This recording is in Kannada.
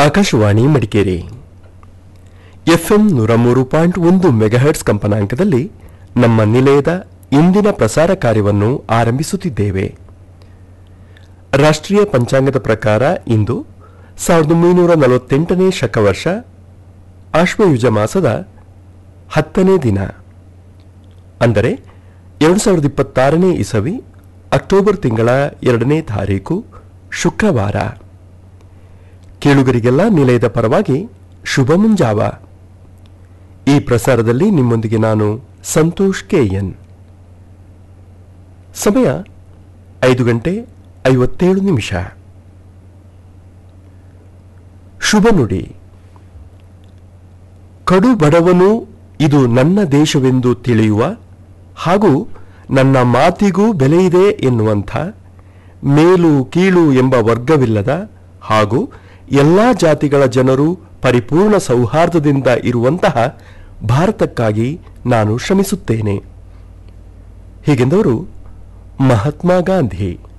ಆಕಾಶವಾಣಿ ಮಡಿಕೇರಿ ಎಫ್ಎಂ ನೂರ ಮೂರು ಪಾಯಿಂಟ್ ಒಂದು ಮೆಗಾಹರ್ಟ್ಸ್ ಕಂಪನಾಂಕದಲ್ಲಿ ನಮ್ಮ ನಿಲಯದ ಇಂದಿನ ಪ್ರಸಾರ ಕಾರ್ಯವನ್ನು ಆರಂಭಿಸುತ್ತಿದ್ದೇವೆ ರಾಷ್ಟ್ರೀಯ ಪಂಚಾಂಗದ ಪ್ರಕಾರ ಇಂದು ಸಾವಿರದ ಒಂಬೈನೂರ ನಲವತ್ತೆಂಟನೇ ಶಕವರ್ಷ ಆಶ್ವಯುಜ ಮಾಸದ ಹತ್ತನೇ ದಿನ ಅಂದರೆ ಎರಡು ಸಾವಿರದ ಇಪ್ಪತ್ತಾರನೇ ಇಸವಿ ಅಕ್ಟೋಬರ್ ತಿಂಗಳ ಎರಡನೇ ತಾರೀಕು ಶುಕ್ರವಾರ ಕೇಳುಗರಿಗೆಲ್ಲ ನಿಲಯದ ಪರವಾಗಿ ಶುಭ ಮುಂಜಾವ ಈ ಪ್ರಸಾರದಲ್ಲಿ ನಿಮ್ಮೊಂದಿಗೆ ನಾನು ಸಂತೋಷ್ ಕೆಎನ್ ಸಮಯ ಐದು ಗಂಟೆ ಐವತ್ತೇಳು ನಿಮಿಷ ಶುಭ ನುಡಿ ಕಡು ಬಡವನು ಇದು ನನ್ನ ದೇಶವೆಂದು ತಿಳಿಯುವ ಹಾಗೂ ನನ್ನ ಮಾತಿಗೂ ಬೆಲೆಯಿದೆ ಎನ್ನುವಂಥ ಮೇಲು ಕೀಳು ಎಂಬ ವರ್ಗವಿಲ್ಲದ ಹಾಗೂ ಎಲ್ಲಾ ಜಾತಿಗಳ ಜನರು ಪರಿಪೂರ್ಣ ಸೌಹಾರ್ದದಿಂದ ಇರುವಂತಹ ಭಾರತಕ್ಕಾಗಿ ನಾನು ಶ್ರಮಿಸುತ್ತೇನೆ ಹೀಗೆಂದವರು ಮಹಾತ್ಮ ಗಾಂಧಿ